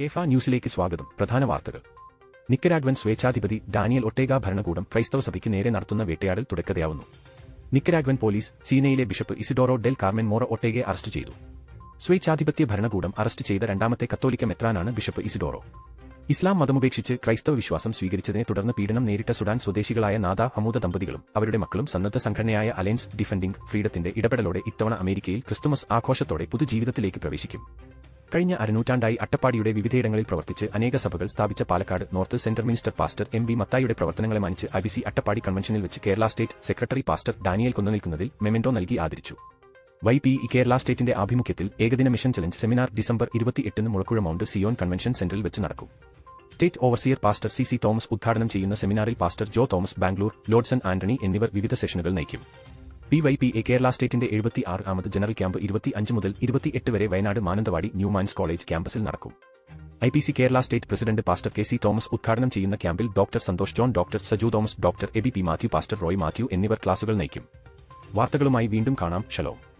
കേഫ ന്യൂസിലേക്ക് സ്വാഗതം പ്രധാന വാർത്തകൾ നിക്കരാഗ്വൻ സ്വേച്ഛാധിപതി ഡാനിയൽ ഒട്ടേഗ ഭരണകൂടം ക്രൈസ്തവ സഭയ്ക്ക് നേരെ നടത്തുന്ന വേട്ടയാടൽ തുടക്കതയാവുന്നു നിക്കരാഗ്വൻ പോലീസ് സീനയിലെ bishop Isidoro del Carmen Mora ഒട്ടേഗയെ അറസ്റ്റ് ചെയ്തു സ്വേച്ഛാധിപത്യ ഭരണകൂടം അറസ്റ്റ് ചെയ്ത രണ്ടാമത്തെ കത്തോലിക്ക മെത്രാനാണ് ബിഷപ്പ് ഇസിഡോറോ ഇസ്ലാം മതമുപേക്ഷിച്ച് ക്രൈസ്തവ വിശ്വാസം സ്വീകരിച്ചതിനെ തുടർന്ന് പീഡനം നേരിട്ട സുഡാൻ സ്വദേശികളായ നാദ ഹമൂദ ദമ്പതികളും അവരുടെ മക്കളും സന്നദ്ധ സംഘടനയായ അലയൻസ് ഡിഫൻഡിംഗ് ഫ്രീഡത്തിന്റെ ഇടപെടലോടെ ഇത്തവണ അമേരിക്കയിൽ ക്രിസ്തുമസ് ആഘോഷത്തോടെ പുതുജീവിതത്തിലേക്ക് പ്രവേശിക്കും കഴിഞ്ഞ അരനൂറ്റാണ്ടായി അട്ടപ്പാടിയുടെ വിവിധയിടങ്ങളിൽ പ്രവർത്തിച്ച് അനേക സഭകൾ സ്ഥാപിച്ച Palakkad north central minister pastor M V മത്തായിയുടെ പ്രവർത്തനങ്ങളെ മാനിച്ച് ഐബിസി അട്ടപ്പാടി കൺവെൻഷനിൽ വെച്ച് Kerala state secretary pastor Daniel കൊന്നുനിൽക്കുന്നതിൽ മെമെന്റോ നൽകി ആദരിച്ചു വൈ പി ഇ കേരള സ്റ്റേറ്റിന്റെ ആഭിമുഖ്യത്തിൽ ഏകദിന മിഷൻ ചലഞ്ച് സെമിനാർ ഡിസംബർ ഇരുപത്തിയെട്ടിന് മുളക്കുഴ മൗണ്ട് സിയോൺ കൺവെൻഷൻ സെന്ററിൽ വെച്ച് നടക്കും state overseer pastor C C Thomas ഉദ്ഘാടനം ചെയ്യുന്ന സെമിനാറിൽ pastor Jo Thomas Bangalore Lodson Antony എന്നിവർ വിവിധ സെഷനുകൾ നയിക്കും P Y P A Kerala സ്റ്റേറ്റിന്റെ എഴുപത്തി ആറ് ആമത് ജനറൽ ക്യാമ്പ് ഇരുപത്തി അഞ്ച് മുതൽ ഇരുപത്തിയെട്ട് വരെ വയനാട് മാനന്തവാടി ന്യൂമാൻസ് കോളേജ് ക്യാമ്പസിൽ നടക്കും I P C Kerala state president pastor K C Thomas ഉദ്ഘാടനം ചെയ്യുന്ന ക്യാമ്പിൽ doctor Santhosh John doctor Saju Thomas doctor A B P Mathew pastor Roy Mathew എന്നിവർ ക്ലാസുകൾ നയിക്കും വാർത്തകളുമായി വീണ്ടും കാണാം ഷലോ